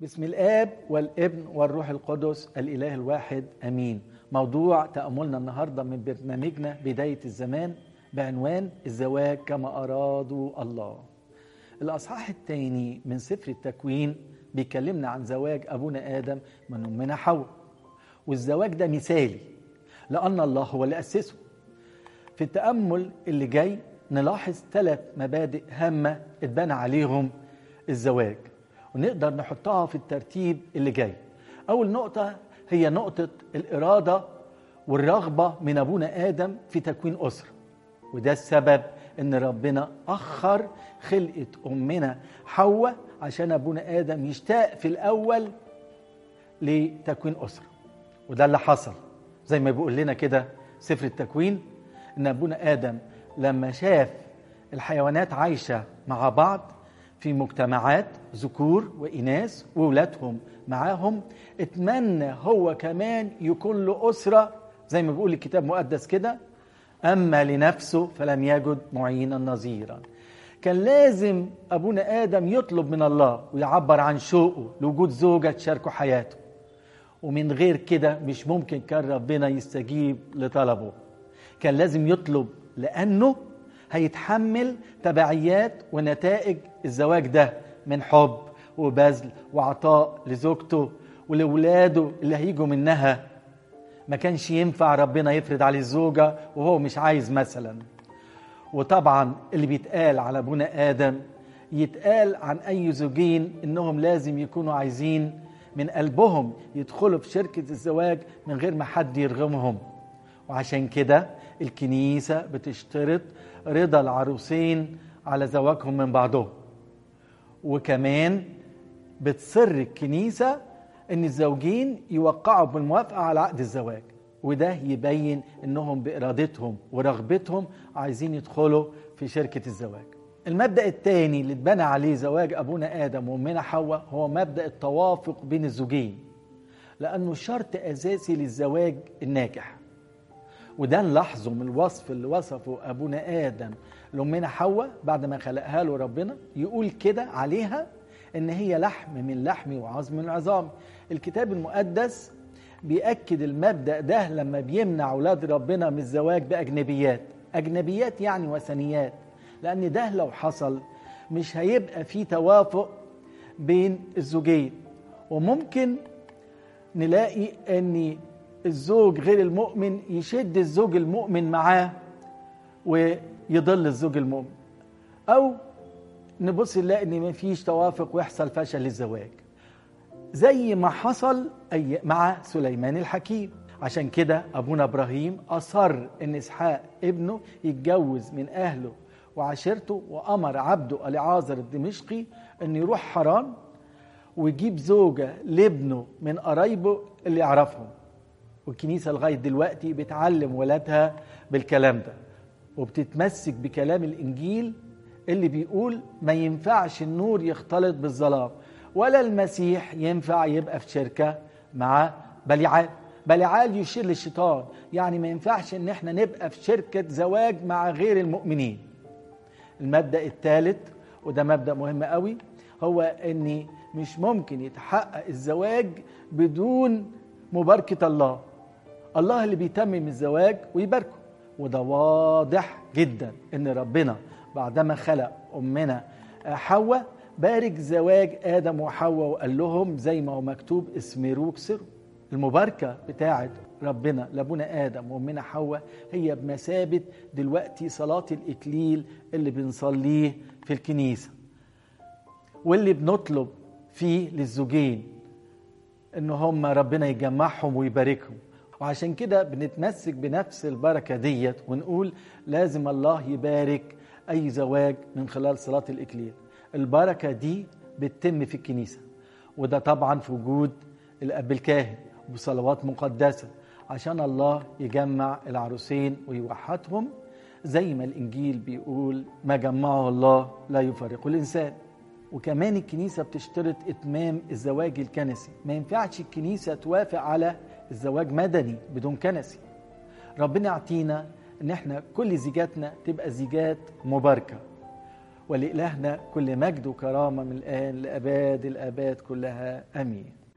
بسم الآب والابن والروح القدس الإله الواحد أمين موضوع تأملنا النهاردة من برنامجنا بداية الزمان بعنوان الزواج كما أرادوا الله الأصحاح الثاني من سفر التكوين بيكلمنا عن زواج أبونا آدم من أمنا حواء والزواج ده مثالي لأن الله هو اللي أسسه في التأمل اللي جاي نلاحظ ثلاث مبادئ هامة اتبنى عليهم الزواج ونقدر نحطها في الترتيب اللي جاي أول نقطة هي نقطة الإرادة والرغبة من أبونا آدم في تكوين أسرة وده السبب إن ربنا أخر خلقة أمنا حواء عشان أبونا آدم يشتاق في الأول لتكوين أسرة وده اللي حصل زي ما بيقول لنا كده سفر التكوين إن أبونا آدم لما شاف الحيوانات عايشة مع بعض في مجتمعات ذكور وإناث وولادهم معاهم اتمنى هو كمان يكون له أسرة زي ما بيقول الكتاب المقدس كده أما لنفسه فلم يجد معينا نظيرا كان لازم أبونا آدم يطلب من الله ويعبر عن شوقه لوجود زوجة تشاركه حياته ومن غير كده مش ممكن كان ربنا يستجيب لطلبه كان لازم يطلب لأنه هيتحمل تبعيات ونتائج الزواج ده من حب وبذل وعطاء لزوجته ولولاده اللي هيجوا منها ما كانش ينفع ربنا يفرض عليه الزوجة وهو مش عايز مثلا وطبعا اللي بيتقال على ابونا آدم يتقال عن أي زوجين إنهم لازم يكونوا عايزين من قلبهم يدخلوا في شركة الزواج من غير ما حد يرغمهم وعشان كده الكنيسة بتشترط رضا العروسين على زواجهم من بعضهم وكمان بتصر الكنيسة ان الزوجين يوقعوا بالموافقة على عقد الزواج وده يبين انهم بارادتهم ورغبتهم عايزين يدخلوا في شركة الزواج المبدأ الثاني اللي اتبنى عليه زواج ابونا ادم وامنا حواء هو مبدأ التوافق بين الزوجين لانه شرط اساسي للزواج الناجح وده نلاحظه من الوصف اللي وصفه ابونا ادم لامنا حواء بعد ما خلقها له ربنا يقول كده عليها ان هي لحم من لحمي وعظم من عظامي الكتاب المقدس بيأكد المبدأ ده لما بيمنع أولاد ربنا من الزواج بأجنبيات أجنبيات يعني وثنيات لأن ده لو حصل مش هيبقى في توافق بين الزوجين وممكن نلاقي أن الزوج غير المؤمن يشد الزوج المؤمن معاه ويضل الزوج المؤمن أو نبص نلاقي ان مفيش توافق ويحصل فشل للزواج زي ما حصل أي مع سليمان الحكيم عشان كده ابونا ابراهيم اصر ان اسحاق ابنه يتجوز من اهله وعشيرته وامر عبده اليعازر الدمشقي ان يروح حران ويجيب زوجه لابنه من قرايبه اللي يعرفهم والكنيسه لغايه دلوقتي بتعلم ولادها بالكلام ده وبتتمسك بكلام الانجيل اللي بيقول ما ينفعش النور يختلط بالظلام ولا المسيح ينفع يبقى في شركة مع بليعال بليعال يشير للشيطان يعني ما ينفعش ان احنا نبقى في شركة زواج مع غير المؤمنين المبدأ الثالث وده مبدأ مهم قوي هو ان مش ممكن يتحقق الزواج بدون مباركة الله الله اللي بيتمم الزواج ويباركه وده واضح جدا ان ربنا بعدما خلق امنا حواء بارك زواج ادم وحواء وقال لهم زي ما هو مكتوب اسمروك سر المباركه بتاعه ربنا لابونا ادم وامنا حواء هي بمثابه دلوقتي صلاه الاكليل اللي بنصليه في الكنيسه واللي بنطلب فيه للزوجين ان هم ربنا يجمعهم ويباركهم وعشان كده بنتمسك بنفس البركه ديت ونقول لازم الله يبارك اي زواج من خلال صلاه الاكليل البركه دي بتتم في الكنيسه وده طبعا في وجود الاب الكاهن وبصلوات مقدسه عشان الله يجمع العروسين ويوحدهم زي ما الانجيل بيقول ما جمعه الله لا يفرق الانسان وكمان الكنيسه بتشترط اتمام الزواج الكنسي ما ينفعش الكنيسه توافق على الزواج مدني بدون كنسي ربنا يعطينا ان احنا كل زيجاتنا تبقى زيجات مباركه ولإلهنا كل مجد وكرامة من الآن لأباد الآباد كلها أمين